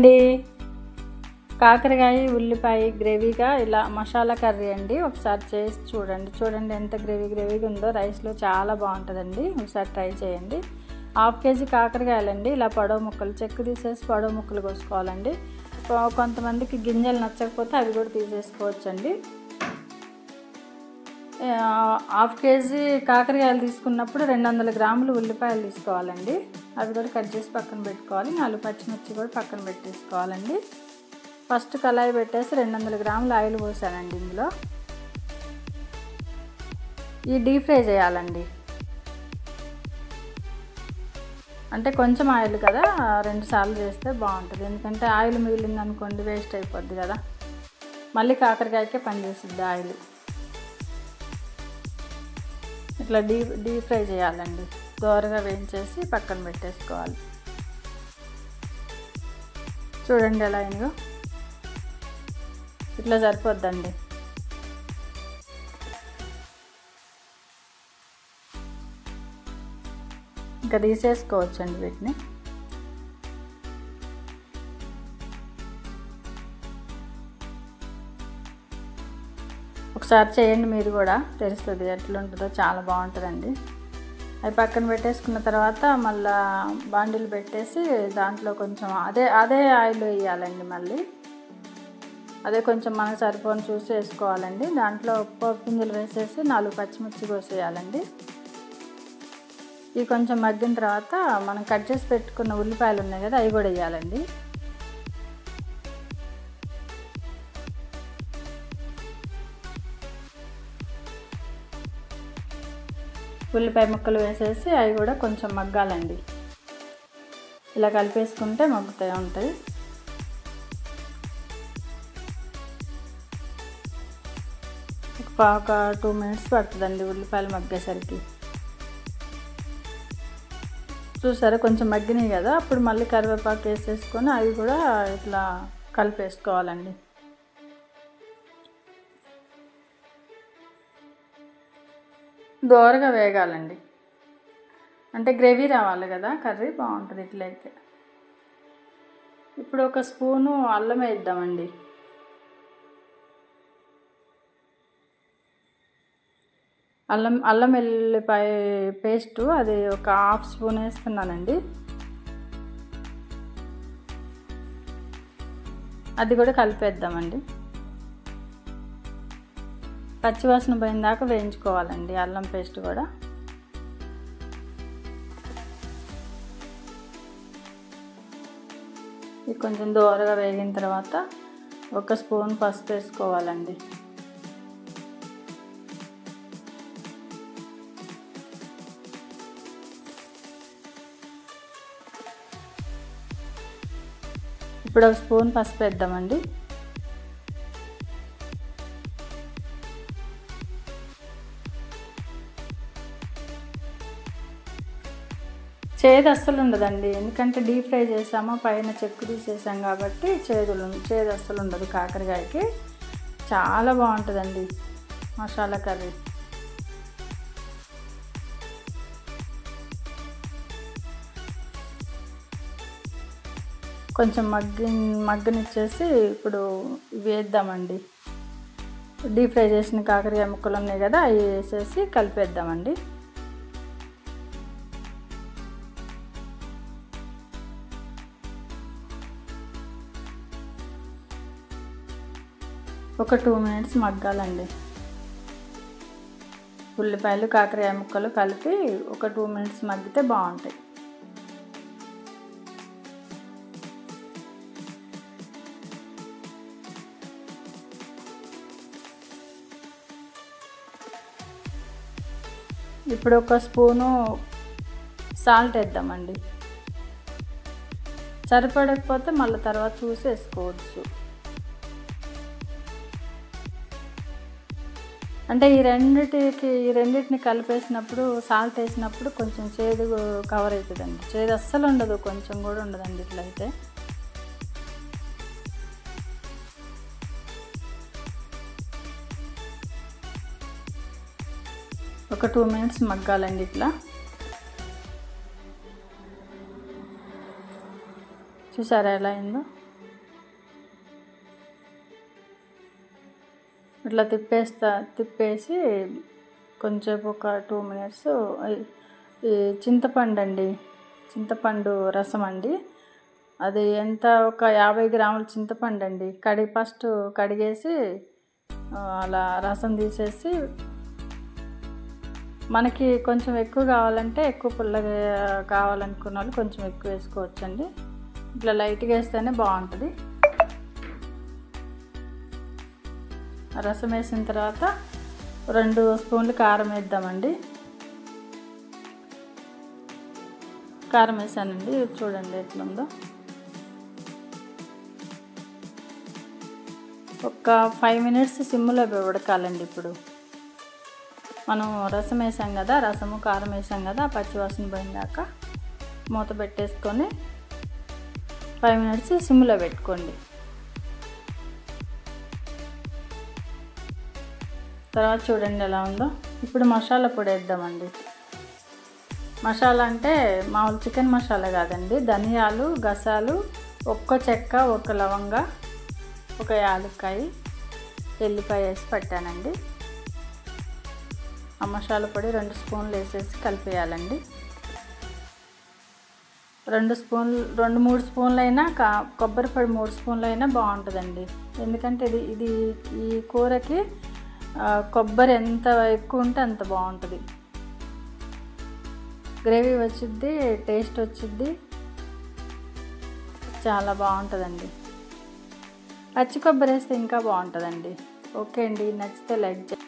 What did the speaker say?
అండి కాకరకాయ ఉల్లిపాయ గ్రేవీగా ఇలా మసాలా కర్రీ అండి ఒకసారి చేసి చూడండి చూడండి ఎంత గ్రేవీ గ్రేవీగా ఉందో రైస్లో చాలా బాగుంటుందండి ఒకసారి ట్రై చేయండి హాఫ్ కేజీ కాకరకాయలండి ఇలా పొడవు ముక్కలు చెక్కు తీసేసి పొడవు ముక్కలు కోసుకోవాలండి కొ- కొంతమందికి గింజలు నచ్చకపోతే అవి కూడా తీసేసుకోవచ్చండి ఆ, హాఫ్ కేజీ కాకరకాయలు తీసుకున్నప్పుడు రెండు వందల గ్రాములు ఉల్లిపాయలు తీసుకోవాలండి అవి కూడా కట్ చేసి పక్కన పెట్టుకోవాలి నాలుగు పచ్చిమిర్చి కూడా పక్కన పెట్టేసుకోవాలండి ఫస్ట్ కళాయి పెట్టేసి రెండు వందల గ్రాములు ఆయిల్ పోసానండి ఇందులో ఈ డీప్ ఫ్రై చేయాలండి అంటే కొంచెం ఆయిల్ కదా రెండు సార్లు చేస్తే బాగుంటుంది ఎందుకంటే ఆయిల్ మిగిలింది అనుకోండి వేస్ట్ అయిపోద్ది కదా మళ్ళీ కాకరకాయకే పనిచేస్తుంది ఆయిల్ ఇట్లా డీప్ డీప్ ఫ్రై చేయాలండి దోరగా వేయించేసి పక్కన పెట్టేసుకోవాలి చూడండి ఎలా అయిందో ఇట్లా సరిపోద్దండి ఇంకా తీసేసుకోవచ్చండి వీటిని ఒకసారి చేయండి మీరు కూడా తెలుస్తుంది ఎట్లుంటుందో చాలా బాగుంటుందండి అవి పక్కన పెట్టేసుకున్న తర్వాత మళ్ళా బాండిలు పెట్టేసి దాంట్లో కొంచెం అదే అదే ఆయిల్ వేయాలండి మళ్ళీ అదే కొంచెం మనకు సరిపోని చూసి వేసుకోవాలండి దాంట్లో పోపు గింజలు వేసేసి నాలుగు పచ్చిమిర్చి కోసేయాలండి ఇవి కొంచెం మగ్గిన తర్వాత మనం కట్ చేసి పెట్టుకున్న ఉల్లిపాయలు ఉన్నాయి కదా అవి కూడా వేయాలండి ఉల్లిపాయ ముక్కలు వేసేసి అవి కూడా కొంచెం మగ్గాలండి ఇలా కలిపేసుకుంటే మగ్గుతాయి ఉంటాయి ఒక ఒక టూ మినిట్స్ పడుతుందండి ఉల్లిపాయలు మగ్గేసరికి చూసారా కొంచెం మగ్గినాయి కదా అప్పుడు మళ్ళీ కరివేపాకు వేసేసుకొని అవి కూడా ఇట్లా కలిపేసుకోవాలండి దోరగా వేగాలండి అంటే గ్రేవీ రావాలి కదా కర్రీ బాగుంటుంది ఇట్లయితే ఇప్పుడు ఒక స్పూను అల్లం వేద్దామండి అల్లం అల్లం వెల్లిపాయ పేస్ట్ అది ఒక హాఫ్ స్పూన్ వేస్తున్నానండి అది కూడా కలిపేద్దామండి పచ్చివాసన పోయిన దాకా వేయించుకోవాలండి అల్లం పేస్ట్ కూడా ఇది కొంచెం దోరగా వేగిన తర్వాత ఒక స్పూన్ పసుపు వేసుకోవాలండి ఇప్పుడు ఒక స్పూన్ పసుపు వేద్దామండి చేదు అస్సలు ఉండదండి ఎందుకంటే డీప్ ఫ్రై చేసామో పైన చెక్కు తీసేసాం కాబట్టి చేదులు చేదు అస్సలు ఉండదు కాకరకాయకి చాలా బాగుంటుందండి మసాలా కర్రీ కొంచెం మగ్గి మగ్గనిచ్చేసి ఇప్పుడు ఇవి వేద్దామండి డీప్ ఫ్రై చేసిన కాకరకాయ ముక్కలు ఉన్నాయి కదా అవి వేసేసి కలిపేద్దామండి ఒక టూ మినిట్స్ మగ్గాలండి ఉల్లిపాయలు కాకరకాయ ముక్కలు కలిపి ఒక టూ మినిట్స్ మగ్గితే బాగుంటాయి ఇప్పుడు ఒక స్పూను సాల్ట్ వేద్దామండి సరిపడకపోతే మళ్ళీ తర్వాత చూసి వేసుకోవచ్చు అంటే ఈ రెండిటికి ఈ రెండింటిని కలిపేసినప్పుడు సాల్ట్ వేసినప్పుడు కొంచెం చేదు కవర్ అవుతుందండి చేదు అస్సలు ఉండదు కొంచెం కూడా ఉండదండి ఇట్లయితే ఒక టూ మినిట్స్ మగ్గాలండి ఇట్లా చూసారా ఎలా అయిందో ఇట్లా తిప్పేస్తా తిప్పేసి కొంచెం ఒక టూ మినిట్స్ ఈ చింతపండు అండి చింతపండు రసం అండి అది ఎంత ఒక యాభై గ్రాముల చింతపండు అండి కడిగి ఫస్ట్ కడిగేసి అలా రసం తీసేసి మనకి కొంచెం ఎక్కువ కావాలంటే ఎక్కువ పుల్లగా కావాలనుకున్న వాళ్ళు కొంచెం ఎక్కువ వేసుకోవచ్చండి ఇట్లా లైట్గా వేస్తేనే బాగుంటుంది రసం వేసిన తర్వాత రెండు స్పూన్లు కారం వేద్దామండి కారం వేసానండి చూడండి ఎట్లుందో ఒక ఫైవ్ మినిట్స్ సిమ్లో ఉడకాలండి ఇప్పుడు మనం రసం వేసాం కదా రసము కారం వేసాం కదా పచ్చివాసన పోయిందాక మూత పెట్టేసుకొని ఫైవ్ మినిట్స్ సిమ్లో పెట్టుకోండి తర్వాత చూడండి ఎలా ఉందో ఇప్పుడు మసాలా పొడి వేద్దామండి మసాలా అంటే మామూలు చికెన్ మసాలా కాదండి ధనియాలు గసాలు ఒక్క చెక్క ఒక లవంగ ఒక యాలక్కాయ ఎల్లిపాయ వేసి పట్టానండి ఆ మసాలా పొడి రెండు స్పూన్లు వేసేసి కలిపేయాలండి రెండు స్పూన్లు రెండు మూడు స్పూన్లు అయినా కా కొబ్బరి పొడి మూడు స్పూన్లు అయినా బాగుంటుందండి ఎందుకంటే ఇది ఇది ఈ కూరకి కొబ్బరి ఎంత ఎక్కువ ఉంటే అంత బాగుంటుంది గ్రేవీ వచ్చిద్ది టేస్ట్ వచ్చిద్ది చాలా బాగుంటుందండి పచ్చి కొబ్బరి వేస్తే ఇంకా బాగుంటుందండి ఓకే అండి నచ్చితే లైక్